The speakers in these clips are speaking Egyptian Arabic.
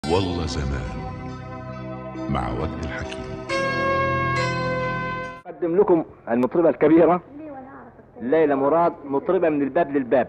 والله زمان مع وجد الحكيم أقدم لكم المطربة الكبيرة ليلى مراد مطربة من الباب للباب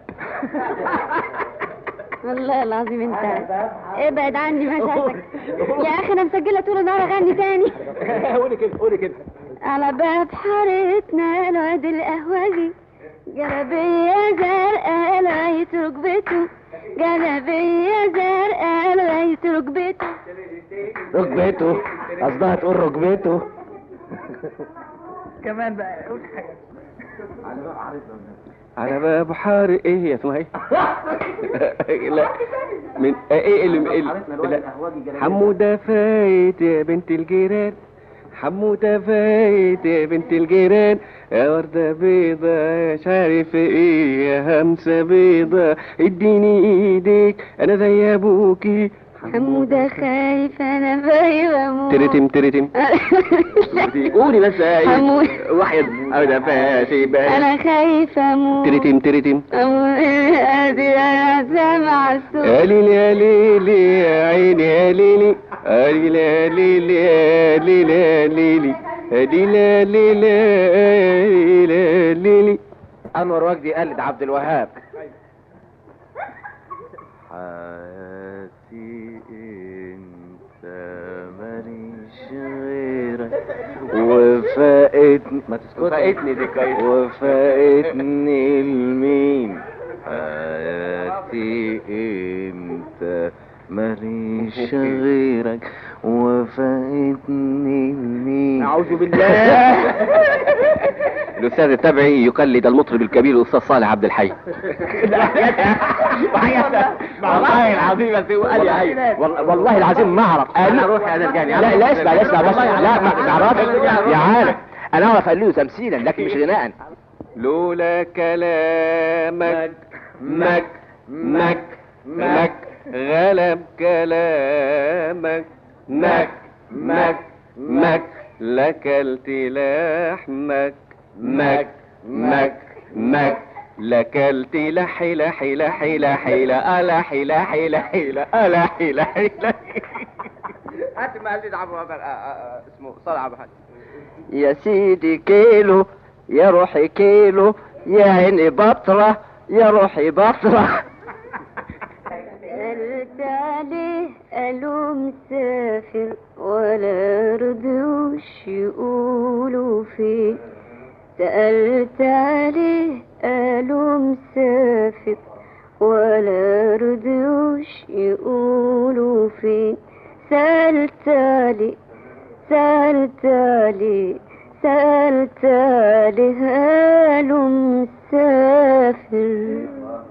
والله العظيم انت ابعد عني مشاكلك يا اخي انا مسجله طول النهار اغني تاني قولي كده قولي كده على باب حارتنا الواد القهوجي جلبية زرقاء لغاية ركبته جلبية زرقاء لغاية ركبته ركبته قصدها تقول ركبته كمان بقى قول حاجه على باب حار ايه هي اسمها ايه؟ لا من ايه اللي ال- لا. حمودة فايت يا بنت الجيران حمودة فايت يا بنت الجيران يا وردة بيضة مش عارف ايه يا همسة بيضة اديني ايديك انا زي ابوكي حمودة خايف انا بايبة اموت ترتم ترتم قولي بس حمود. واحد انا فاشي بقى انا خايفة اموت ترتم ترتم اموت ادي انا سامع الصوت يا ليلي يا ليلي يا عيني يا ليلي يا ليلي يا ليلي يا ليلي يا ليلي يا ليلي يا ليلي يا ليلي يا ليلي أنور وجدي قلد عبد الوهاب حياتي انت ماليش غيرك وفاقتني ما تسكت فاقتني دي كويس. وفاقتني المين حياتي انت ماليش غيرك وفاقتني المين أعوذ بالله الاستاذ التبعي يقلد المطرب الكبير الاستاذ صالح عبد الحي والله العظيم بس هو قال لي أيوة. والله- والله العظيم ما اعرف أنا أروح أنا أرجعني. لا لا اسمع لا اسمع بس لا ما تعرفش يا عالم انا اعرف اقول له تمثيلا لكن مش غناء لولا كلامك مك مك مك غلب كلامك مك مك مك لكلت لحمك مك مك مك لكلت لحي لحي لحي لحي لا لحي لحي لحي لا لحي لحي لحي هات ما قلد عبد الوهاب اسمه صالح عبد الوهاب يا سيدي كيلو يا روحي كيلو يا عيني بطرة يا روحي بطرة سألت عليه قالوا مسافر ولا ردوش يقولوا فين سألت عليه قالوا مسافر ولا ردوش يقولوا فين سألت عليه سألت عليه سألت عليه قالوا مسافر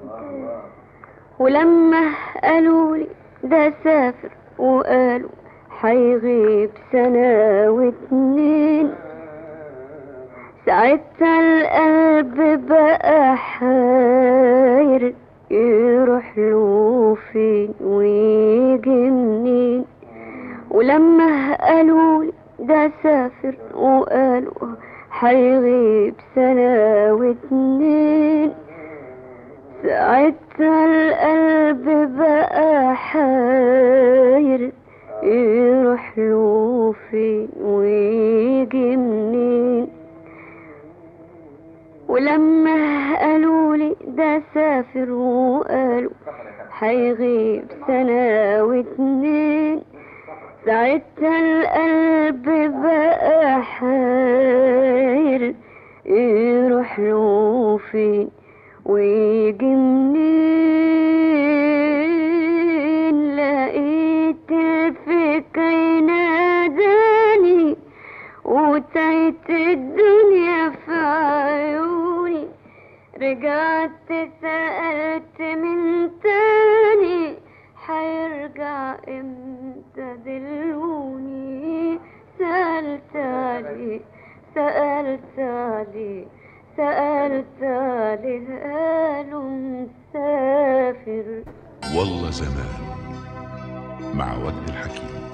ولما قالوا لي ده سافر وقالوا حيغيب سنة واتنين ساعتها القلب بقى حاير يروح له فين ويجي منين ولما قالوا لي ده سافر وقالوا حيغيب سنة واتنين ساعتها القلب بقى حاير يروح له فين ويجي منين ولما قالوا لي ده سافر وقالوا حيغيب سنة واتنين ساعتها القلب بقى حاير يروح له فين ويجي منين لقيت الفكر ناداني وتعيت الدنيا في عيوني رجعت سألت من تاني حيرجع امتى دلوني سألت عليه سألت عليه سألت عليه قالوا مسافر والله زمان مع وجد الحكيم